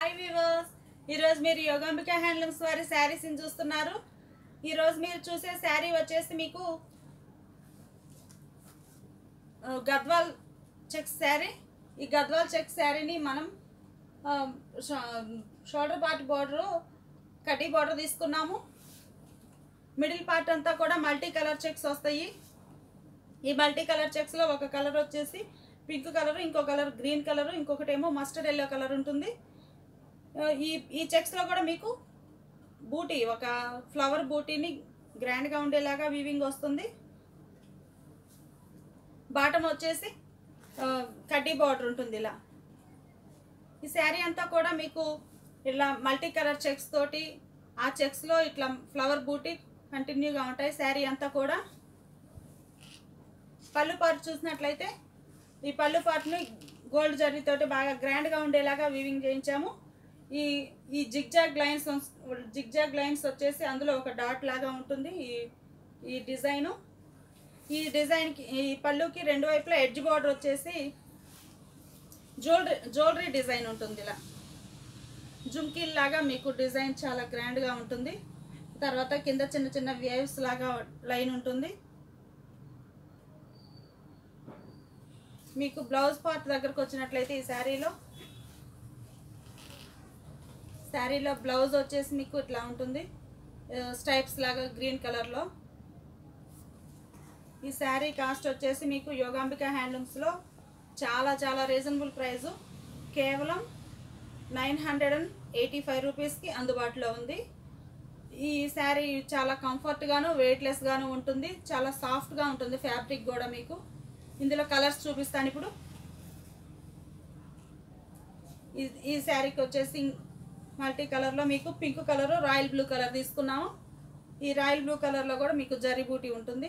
hi viewers ఈరోజు మీరు Yogambika handlooms వారి శారీస్ని చూస్తున్నారు ఈరోజు మీరు చూసే శారీ వచ్చేసి మీకు ఆ, గద్వాల్ చెక్ శారీ ఈ గద్వాల్ చెక్ శారీని మనం ఆ, షో- షోల్డర్ పార్ట్ బార్డరు కటీ బార్డర్ తీసుకున్నాము మిడిల్ పార్ట్ అంతా కూడా మల్టీ కలర్ చెక్స్ వస్తాయి ఈ మల్టీ కలర్ చెక్స్లో ఒక కలర్ వచ్చేసి పింక్ కలర్ ఇంకో కలర్ గ్రీన్ కలర్ ఇంకొకటి ఏమో మస్టర్డ్ ఎల్లో కలర్ ఉంటుంది ఆ, ఈ ఈ చెక్స్లో కూడా మీకు బూటీ ఒక ఫ్లవర్ బూటీని గ్రాండ్గా ఉండేలాగా వీవింగ్ వస్తుంది బాటమ్ వచ్చేసి ఆ, కడ్డీ బార్డర్ ఉంటుంది ఇలా ఈ శారీ అంతా కూడా మీకు ఇలా మల్టీ కలర్ చెక్స్ తోటి ఆ చెక్స్లో ఇట్లా ఫ్లవర్ బూటీ కంటిన్యూగా ఉంటాయి శారీ అంతా కూడా పళ్ళు పార్ట్ చూసినట్లయితే ఈ పళ్ళు పార్ట్ని గోల్డ్ జరీతోటి బాగా గ్రాండ్గా ఉండేలాగా వీవింగ్ చేయించాము ఈ ఈ జిగ్జాగ్ లైన్స్ జిగ్జాగ్ లైన్స్ వచ్చేసి అందులో ఒక డాట్ లాగా ఉంటుంది ఈ ఈ డిజైను ఈ డిజైన్కి ఈ పళ్ళుకి రెండు వైపులా ఎడ్జ్ బార్డర్ వచ్చేసి జ్యువెలరీ జ్యువెలరీ డిజైన్ ఉంటుంది ఇలా జుమ్కీల్ లాగా మీకు డిజైన్ చాలా గ్రాండ్గా ఉంటుంది తర్వాత కింద చిన్న చిన్న వేవ్స్ లాగా లైన్ ఉంటుంది మీకు బ్లౌజ్ పార్ట్ దగ్గరకు వచ్చినట్లయితే ఈ శారీలో శారీలో బ్లౌజ్ వచ్చేసి మీకు ఇట్లా ఉంటుంది స్టైప్స్ లాగా గ్రీన్ కలర్లో ఈ శారీ కాస్ట్ వచ్చేసి మీకు యోగాంబిక హ్యాండ్లూమ్స్లో చాలా చాలా రీజనబుల్ ప్రైజు కేవలం nine hundred and eighty five రూపీస్కి అందుబాటులో ఉంది ఈ శారీ చాలా కంఫర్ట్గాను వెయిట్లెస్గాను ఉంటుంది చాలా సాఫ్ట్గా ఉంటుంది ఫ్యాబ్రిక్ కూడా మీకు ఇందులో కలర్స్ చూపిస్తాను ఇప్పుడు ఈ ఈ శారీకి వచ్చేసి మల్టీ కలర్లో మీకు pink colour royal blue colour తీసుకున్నాము ఈ రాయల్ బ్లూ కలర్లో కూడా మీకు జరీ బూటీ ఉంటుంది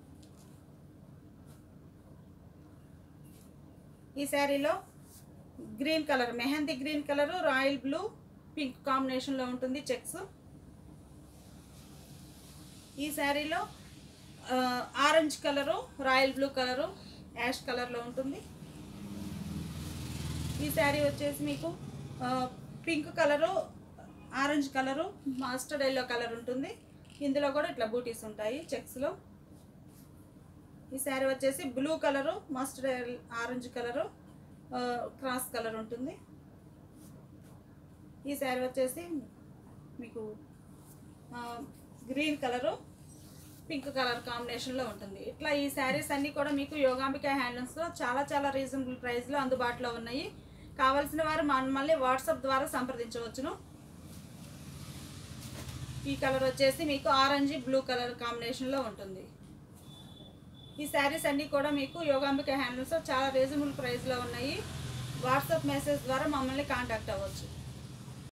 ఈ శారీలో green colour mehndi green colour royal blue pink కాంబినేషన్లో ఉంటుంది చెక్స్ ఈ శారీలో ఆ, orange colour royal blue colour ash కలర్లో ఉంటుంది ఈ శారీ వచ్చేసి మీకు ఆ, pink colour orange colour mustard yellow colour ఉంటుంది ఇందులో కూడా ఇట్లా బూటీస్ ఉంటాయి చెక్స్లో ఈ శారీ వచ్చేసి blue colour mustard orange colour ఆ, క్రాస్ కలర్ ఉంటుంది ఈ శారీ వచ్చేసి మీకు ఆ, గ్రీన్ కలరు పింక్ కలర్ కాంబినేషన్లో ఉంటుంది ఇట్లా ఈ శారీస్ అన్నీ కూడా మీకు యోగాంబిక హ్యాండ్లూమ్స్లో చాలా చాలా రీజనబుల్ ప్రైస్లో అందుబాటులో ఉన్నాయి కావాల్సిన వారు మమ్మల్ని వాట్సాప్ ద్వారా సంప్రదించవచ్చును ఈ కలర్ వచ్చేసి మీకు ఆరెంజ్ బ్లూ కలర్ కాంబినేషన్లో ఉంటుంది ఈ శారీస్ అన్నీ కూడా మీకు యోగాంబిక హ్యాండ్లూమ్స్లో చాలా రీజనబుల్ ప్రైస్లో ఉన్నాయి వాట్సాప్ మెసేజ్ ద్వారా మమ్మల్ని కాంటాక్ట్ అవ్వచ్చు